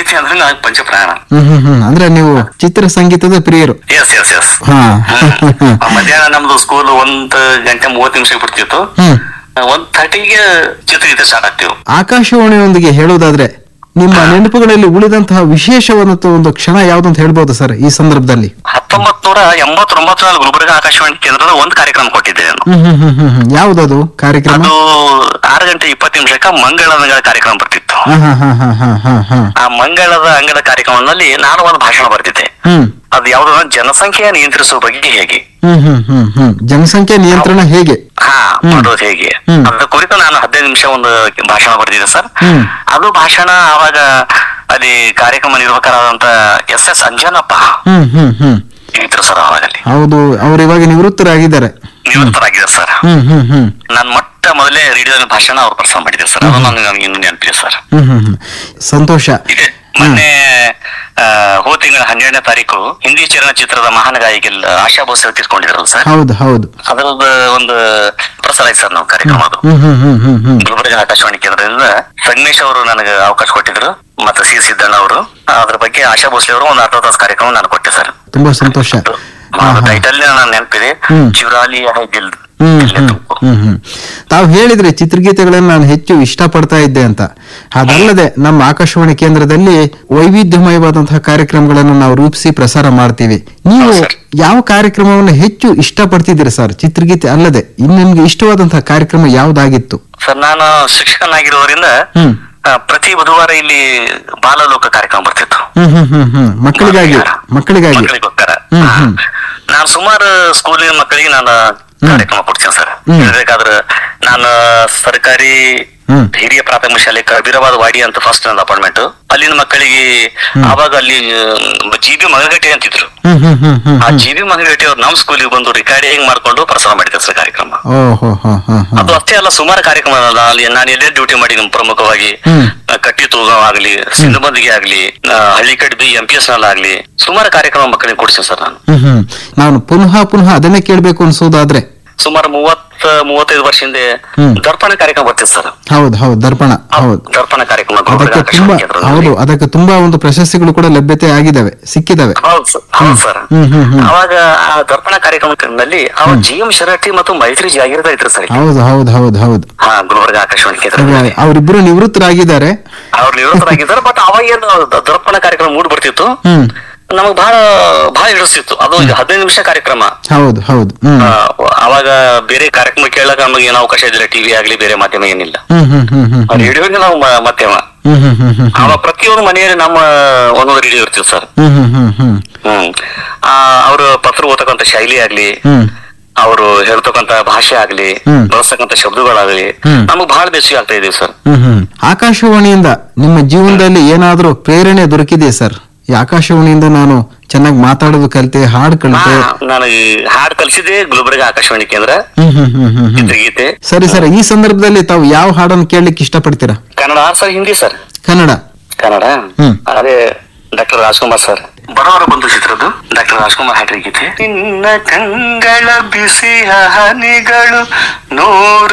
ಚಿತ್ರಗೀತೆ ಅಂದ್ರೆ ನನಗೆ ಪಂಚಪ್ರಾಣ ಹ್ಮ್ ಹ್ಮ್ ಹ್ಮ್ ಅಂದ್ರೆ ನೀವು ಚಿತ್ರ ಸಂಗೀತದ ಪ್ರಿಯರು ಎಸ್ ಎಸ್ ಎಸ್ ಹಾ ಮಧ್ಯಾಹ್ನ ನಮ್ದು ಸ್ಕೂಲ್ ಒಂದ್ ಗಂಟೆ ಮೂವತ್ತು ನಿಮಿಷ ಬಿಡ್ತಿತ್ತು ಹ್ಮ್ ಒಂದ್ ಥರ್ಟಿಗೆ ಚಿತ್ರಗೀತೆ ಸ್ಟಾರ್ಟ್ ಆಗ್ತಿವು ಆಕಾಶವಾಣಿಯೊಂದಿಗೆ ಹೇಳುವುದಾದ್ರೆ ನಿಮ್ಮ ನೆನಪುಗಳಲ್ಲಿ ಉಳಿದಂತಹ ವಿಶೇಷವಾದಂತಹ ಒಂದು ಕ್ಷಣ ಯಾವ್ದಂತ ಹೇಳ್ಬೋದು ಸರ್ ಈ ಸಂದರ್ಭದಲ್ಲಿ ಹತ್ತೊಂಬತ್ ನೂರ ಎಂಬತ್ತೊಂಬತ್ತರಲ್ಲಿ ಗುಲ್ಬರ್ಗ ಆಕಾಶವಾಣಿ ಕೇಂದ್ರದ ಒಂದ್ ಕಾರ್ಯಕ್ರಮ ಕೊಟ್ಟಿದ್ದೆ ನಾನು ಹ್ಮ್ ಹ್ಮ್ ಹ್ಮ್ ಹ್ಮ್ ಹ್ಮ್ ಯಾವ್ದದು ಕಾರ್ಯಕ್ರಮ ಅದು ಆರು ಗಂಟೆ ಇಪ್ಪತ್ತು ನಿಮಿಷಕ್ಕ ಮಂಗಳದ ಕಾರ್ಯಕ್ರಮ ಬರ್ತಿತ್ತು ಹಾ ಹಾ ಹಾ ಹಾ ಹಾ ಹಾ ಹಾ ಆ ಮಂಗಳದ ಅಂಗದ ಕಾರ್ಯಕ್ರಮದಲ್ಲಿ ನಾನು ಒಂದು ಭಾಷಣ ಬರ್ತಿದ್ದೆ ಹ್ಮ್ ಅದು ಯಾವ್ದು ಜನಸಂಖ್ಯೆ ನಿಯಂತ್ರಿಸುವ ಬಗ್ಗೆ ಹೇಗೆ ಹ್ಮ್ ಹ್ಮ್ ಹ್ಮ್ ಹ್ಮ್ ಜನಸಂಖ್ಯೆ ನಿಯಂತ್ರಣ ಹೇಗೆ ಹಾ ಹ್ಮ್. ಮಾಡೋದು ಹೇಗೆ ಹ್ಮ್. ಅದ್ರ ಕುರಿತು ನಾನು ಹದಿನೈದು ನಿಮಿಷ ಒಂದು ಭಾಷಣ ಬರ್ತಿದ್ದೆ ಸರ್ ಹ್ಮ್. ಅದು ಭಾಷಣ ಅವಾಗ ಅಲ್ಲಿ ಕಾರ್ಯಕ್ರಮ ನಿರ್ವಾಹಕರಾದಂತ ಎಸ್ ಎಸ್ ಅಂಜನಪ್ಪ ಹ್ಮ್ ಹ್ಮ್ ಹ್ಮ್ ಇದ್ರು ಸರ್ ಅವಾಗಲ್ಲಿ ಹೌದು ಅವ್ರು ಇವಾಗ ನಿವೃತ್ತರಾಗಿದ್ದಾರೆ ನಿವೃತ್ತರಾಗಿದೆ ಸರ್ ಹ್ಮ್ ಹ್ಮ್ ಹ್ಮ್ ನಾನು ಮೊಟ್ಟ ಮೊದಲೇ ರೇಡಿಯೋದಲ್ಲಿ ಭಾಷಣ ಅವ್ರು ಪ್ರಸಾರ ಮಾಡಿದ್ದೆ ಸರ್ ಅದು ನನಗೆ ನನಗೆ ಇನ್ನೂ ನೆನಪಿದೆ ಸರ್ ಹ್ಮ್ ಹ್ಮ್ ಹ್ಮ್ ಸಂತೋಷ ಇದೆ ಮೊನ್ನೆ ಆ, ಹೋದ ತಿಂಗಳ ಹನ್ನೆರಡನೇ ತಾರೀಕು ಹಿಂದಿ ಚಲನಚಿತ್ರದ ಮಹಾನ್ ಗಾಯಕಿ ಆಶಾ ಭೋಸಲೆ ತೀರ್ಕೊಂಡಿದ್ರಲ್ಲ ಸರ್ ಹೌದು ಹೌದು ಅದರದ್ದು ಒಂದು ಪ್ರಸಾರ ಆಯ್ತು ಸರ್ ನಾವು ಕಾರ್ಯಕ್ರಮ ಅದು ಹ್ಮ್ ಹ್ಮ್ ಹ್ಮ್ ಹ್ಮ್ ಹ್ಮ್ ಗುಲ್ಬರ್ಗ ಆಕಾಶವಾಣಿ ಕೇಂದ್ರದಿಂದ ಸಂಗಮೇಶ್ ಅವರು ನನಗೆ ಅವಕಾಶ ಕೊಟ್ಟಿದ್ರು ಮತ್ತೆ ಸಿ ಸಿದ್ದಣ್ಣ ಅವರು ಅದ್ರ ಬಗ್ಗೆ ಆಶಾ ಭೋಸ್ಲೆ ಅವರು ಒಂದು ಅರ್ಧ ತಾಸು ಕಾರ್ಯಕ್ರಮ ನಾನು ಕೊಟ್ಟೆ ಸರ್ ತುಂಬಾ ಸಂತೋಷ ಹಾ, ಹಾ. ಟೈಟಲ್ ನಾನು ನೆನಪಿದೆ ಹ್ಮ್. ಚಿವರಾಲಿ ಹೈ ದಿಲ್ ಹ್ಮ್ ದಿಲ್ ಹ್ಮ್ ತುಮ್ಕೋ. ಹ್ಮ್ ಹ್ಮ್ ತಾವು ಹೇಳಿದ್ರೆ ಚಿತ್ರಗೀತೆಗಳನ್ನ ನಾನು ಹೆಚ್ಚು ಇಷ್ಟಪಡ್ತಾ ಇದ್ದೆ ಅಂತ ಅದಲ್ಲದೆ ನಮ್ಮ ಆಕಾಶವಾಣಿ ಕೇಂದ್ರದಲ್ಲಿ ವೈವಿಧ್ಯಮಯವಾದಂತಹ ಕಾರ್ಯಕ್ರಮಗಳನ್ನು ನಾವು ರೂಪಿಸಿ ಪ್ರಸಾರ ಮಾಡ್ತೀವಿ ನೀವು ಹೌದು ಸರ್. ಯಾವ ಕಾರ್ಯಕ್ರಮವನ್ನು ಹೆಚ್ಚು ಇಷ್ಟಪಡ್ತಿದ್ದೀರಿ ಸರ್ ಚಿತ್ರಗೀತೆ ಅಲ್ಲದೆ ಇನ್ನು ನಿಮ್ಗೆ ಇಷ್ಟವಾದಂತಹ ಕಾರ್ಯಕ್ರಮ ಯಾವ್ದಾಗಿತ್ತು ಸರ್ ನಾನು ಶಿಕ್ಷಕನಾಗಿರೋದ್ರಿಂದ ಹ್ಮ್ ಆ, ಪ್ರತಿ ಬುಧವಾರ ಇಲ್ಲಿ ಬಾಲಲೋಕ ಕಾರ್ಯಕ್ರಮ ಬರ್ತಿತ್ತು ಹ್ಮ್ ಹ್ಮ್ ಹ್ಮ್ ಹ್ಮ್ ಮಕ್ಕಳಿಗಾಗಿ ಮಕ್ಕಳಿಗಾಗಿ ಮಕ್ಕಳಿಗೋಸ್ಕರ ಹ್ಮ್, ಹಾ. ಹ್ಮ್. ನಾನು ಸುಮಾರು ಸ್ಕೂಲಿನ ಮಕ್ಕಳಿಗೆ ನಾನು ಕಾರ್ಯಕ್ರಮ ಕೊಡ್ತೇನೆ ಸರ್ ಹ್ಮ್. ಹೇಳ್ಬೇಕಾದ್ರೆ ನಾನು ಸರ್ಕಾರಿ ಹ್ಮ್. ಹಿರಿಯ ಪ್ರಾಥಮಿಕ ಶಾಲೆ ಕಬೀರಾಬಾದ್ ವಾಡಿ ಅಂತ ಫಸ್ಟ್ ನನ್ನ ಅಪಾರ್ಟ್ಮೆಂಟ್ ಅಲ್ಲಿನ ಮಕ್ಕಳಿಗೆ ಅವಾಗ ಅಲ್ಲಿ ಜಿ ಬಿ ಮಗಗಟ್ಟೆ ಅಂತಿದ್ರು ಹ್ಮ್ ಹ್ಮ್ ಹ್ಮ್ ಹ್ಮ್ ಆ ಜಿ ಬಿ ಮಗಗಟ್ಟೆ ಅವ್ರು ನಮ್ ಸ್ಕೂಲಿಗೆ ಬಂದು ರಿಕಾರ್ಡಿಂಗ್ ಮಾಡ್ಕೊಂಡು ಪ್ರಸಾರ ಮಾಡಿದ್ದಾರೆ ಸರ್ ಕಾರ್ಯಕ್ರಮ ಓ ಹೋ ಹೋ ಹೋ ಹೋ ಅದು ಅಷ್ಟೇ ಅಲ್ಲ ಸುಮಾರು ಕಾರ್ಯಕ್ರಮ ಅಲ್ಲ. ಅಲ್ಲಿ ನಾನು ಎಲ್ಲೇ ಡ್ಯೂಟಿ ಮಾಡಿದ್ದೀನಿ ಪ್ರಮುಖವಾಗಿ ಹ್ಮ್. ಆ, ಕಟ್ಟಿ ತೂಗಾವ್ ಆಗ್ಲಿ ಸಿಂಧುಬಂದಿಗೆ ಆಗ್ಲಿ ಆ, ಹಳ್ಳಿಕಡ್ ಬಿ ಎಂ ಪಿ ಎಸ್ ನಲ್ಲಿ ಆಗ್ಲಿ ಸುಮಾರು ಕಾರ್ಯಕ್ರಮ ಮಕ್ಕಳಿಗೆ ಕೊಡ್ತೀನಿ ಸರ್ ನಾನು ಹ್ಮ್ ಹ್ಮ್ ನಾನು ಪುನಃ ಪುನಃ ಅದನ್ನೇ ಕೇಳ್ಬೇಕು ಅನ್ಸೋದಾದ್ರೆ ಸುಮಾರು ಮೂವತ್ತ ಮೂವತ್ತೈದು ವರ್ಷ ಹಿಂದೆ ಹ್ಮ್. ದರ್ಪಣ ಕಾರ್ಯಕ್ರಮ ಬರ್ತಿತ್ತು ಸರ್ ಹೌದು ಹೌದು ದರ್ಪಣ ಹೌದು ದರ್ಪಣ ಕಾರ್ಯಕ್ರಮ ಗುಲ್ಬರ್ಗ ಅದಕ್ಕೆ ಆಕಾಶವಾಣಿ ತುಂಬಾ ಕೇಂದ್ರದಲ್ಲಿ. ಹೌದು ಅದಕ್ಕೆ ತುಂಬಾ ಒಂದು ಪ್ರಶಸ್ತಿಗಳು ಕೂಡ ಲಭ್ಯತೆ ಆಗಿದ್ದಾವೆ ಸಿಕ್ಕಿದಾವೆ ಹೌದು ಸರ್ ಹೌದು ಸರ್ ಹ್ಮ್, ಹ್ಮ್, ಹ್ಮ್. ಅವಾಗ ಆ ದರ್ಪಣ ಕಾರ್ಯಕ್ರಮದಲ್ಲಿ ಅವಾಗ ಜಿ ಎಂ ಶರಟಿ ಮತ್ತು ಮೈತ್ರಿ ಜಾಗೀರದಾರ್ ಇದ್ರು ಸರ್ ಹೌದು ಹೌದು ಹೌದು ಹೌದು ಹಾ ಗುಲ್ಬರ್ಗ ಆಕಾಶವಾಣಿ ಕೇಂದ್ರದಲ್ಲಿ ಅವರಿಬ್ಬರು ನಿವೃತ್ತರಾಗಿದ್ದಾರೆ ಅವ್ರು ನಿವೃತ್ತರಾಗಿದ್ದಾರೆ ಬಟ್ ಅವಾಗ ಏನು ದ- ದರ್ಪಣ ಕಾರ್ಯಕ್ರಮ ಮೂಡ್ ಬರ್ತಿತ್ತು ಹ್ಮ್ ನಮಗ್ ಬಹಳ ಬಹಳ ಹಿಡಿಸ್ತಿತ್ತು ಅದು ಹದಿನೈದು ನಿಮಿಷ ಕಾರ್ಯಕ್ರಮ ಹೌದು ಹೌದು ಹ್ಮ್ ಆ, ಅವಾಗ ಬೇರೆ ಕಾರ್ಯಕ್ರಮ ಕೇಳಕ್ ನಮಗೆ ಏನು ಅವಕಾಶ ಇದಿಲ್ಲ ಟಿವಿ ಆಗ್ಲಿ ಬೇರೆ ಮಾಧ್ಯಮ ಏನಿಲ್ಲ ಹ್ಮ್ ಹ್ಮ್ ಹ್ಮ್ ಹ್ಮ್ ರೇಡಿಯೋಗೆ ನಾವು ಮ- ಮಾಧ್ಯಮ ಹ್ಮ್ ಹ್ಮ್ ಹ್ಮ್ ಹ್ಮ್ ಅವಾಗ ಪ್ರತಿಯೊಂದು ಮನೆಯಲ್ಲಿ ನಮ್ಮ ಒಂದೊಂದು ರೇಡಿಯೋ ಇರ್ತಿತ್ತು ಸರ್ ಹ್ಮ್ ಹ್ಮ್ ಹ್ಮ್ ಹ್ಮ್ ಹ್ಮ್ ಆ ಅವ್ರ ಪತ್ರ ಓದತಕ್ಕಂತ ಶೈಲಿ ಆಗ್ಲಿ ಹ್ಮ್ ಅವರು ಹೇಳ್ತಕ್ಕಂತ ಭಾಷೆ ಆಗ್ಲಿ ಹ್ಮ್. ಬಳಸ್ತಕ್ಕಂತ ಶಬ್ದಗಳಾಗ್ಲಿ ಹ್ಮ್. ನಮಗ್ ಬಹಳ ಬೇಸಿಗೆ ಆಗ್ತಾ ಇದೀವಿ ಸರ್ ಹ್ಮ್ ಹ್ಮ್ ಆಕಾಶವಾಣಿಯಿಂದ ನಿಮ್ಮ ಜೀವನದಲ್ಲಿ ಏನಾದ್ರೂ ಪ್ರೇರಣೆ ದೊರಕಿದೆಯಾ ಸರ್ ಈ ಆಕಾಶವಾಣಿಯಿಂದ ನಾನು ಚೆನ್ನಾಗಿ ಮಾತಾಡೋದು ಕಲಿತೆ ಹಾಡು ಕಲಿತೆ ನನಗೆ ಹಾಡ್ ಕಲ್ಸಿದ್ದೆ ಗುಲ್ಬರ್ಗ ಆಕಾಶವಾಣಿ ಕೇಂದ್ರ ಹ್ಮ್ ಹ್ಮ್ ಹ್ಮ್ ಹ್ಮ್ ಹ್ಮ್ ಚಿತ್ರಗೀತೆ ಸರಿ ಸರ್ ಈ ಸಂದರ್ಭದಲ್ಲಿ ತಾವು ಯಾವ ಹಾಡನ್ನು ಕೇಳಲಿಕ್ಕೆ ಇಷ್ಟಪಡ್ತೀರಾ ಕನ್ನಡ ಸರ್ ಹಿಂದಿ ಸರ್ ಕನ್ನಡ ಕನ್ನಡ ಹ್ಮ್. ಅದೇ ಡಾಕ್ಟರ್ ರಾಜ್ಕುಮಾರ್ ಸರ್ ಬಡವರ ಬಂಧು ಚಿತ್ರದ್ದು ಡಾಕ್ಟರ್ ರಾಜ್ಕುಮಾರ್ ಹಾಡ್ರಿ ಗೀತೆ ನಿನ್ನ ಕಂಗಳ ಬಿಸಿಯ ಹನಿಗಳು ನೂರು